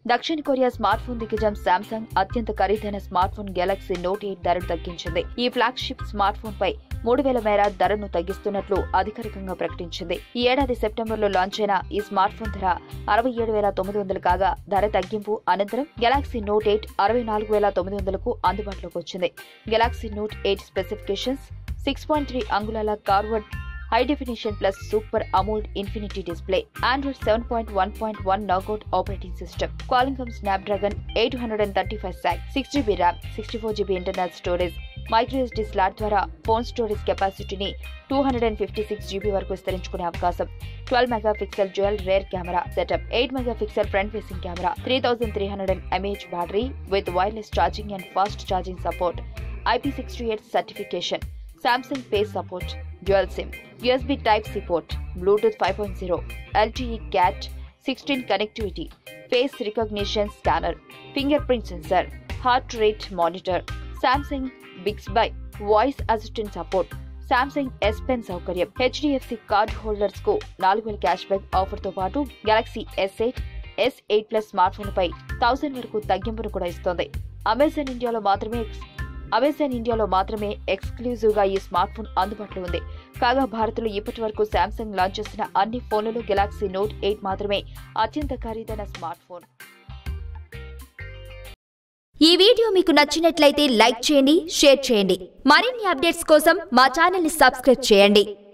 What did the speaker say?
దక్షిణ Korea smart phone దిగ్గజం Samsung అత్యంత ఖరీదైన smart phone Galaxy Note eight ధరను తగ్గించింది ఈ ఫ్లాగ్షిప్ స్మార్ట్ ఫోన్ పై మూడు వేల మేర ధరను తగ్గిస్తున్నట్లు అధికారికంగా ప్రకటించింది ఈ ఏడాది సెప్టెంబర్లో లాంచ్ అయిన ఈ స్మార్ట్ ఫోన్ ధర అరవై ఏడు వేల తొమ్మిది వందలు కాగా ధర తగ్గింపు అనంతరం గెలాక్సీ నోట్ ఎయిట్ అరవై నాలుగు వేల తొమ్మిది వందలకు అందుబాటులోకి వచ్చింది Galaxy Note eight specifications six point three అంగుళాల curved high definition plus super AMOLED infinity display Android seven point one point one Nougat operating system Qualcomm Snapdragon eight hundred and thirty five SoC six GB RAM sixty four GB internal storage microSD slot ద్వారా phone storage కెపాసిటీని two hundred and fifty six GB వరకు విస్తరించుకునే అవకాశం twelve mega pixel dual rear camera setup eight mega pixel front facing camera three thousand three hundred and mAh battery with wireless charging and fast charging support IP sixty eight certification Samsung Pay support dual SIM USB type support Bluetooth five point zero LTE cat sixteen connectivity face recognition scanner finger print sensor heart rate monitor Samsung Bixby voice assistant support Samsung S pen సౌకర్యం HDFC card holders కు నాలుగు వేల cash back offer తో పాటు Galaxy S eight yes eight plus smart phone పై thousand వరకు తగ్గింపును కూడా ఇస్తోంది అమెజాన్ ఇండియాలో మాత్రమే అమెజాన్ ఇండియాలో మాత్రమే ఎక్స్క్లూజివ్ గా ఈ స్మార్ట్ ఫోన్ అందుబాటులో ఉంది కాగా భారత్లో ఇప్పటి వరకు శాంసంగ్ లాంచ్ చేసిన అన్ని ఫోన్లలో గెలాక్సీ నోట్ ఎయిట్ మాత్రమే అత్యంత ఖరీదైన స్మార్ట్ ఫోన్ ఈ వీడియో మీకు నచ్చినట్లయితే లైక్ చేయండి షేర్ చేయండి మరిన్ని అప్డేట్స్ కోసం మా ఛానల్ ని సబ్స్క్రైబ్ చేయండి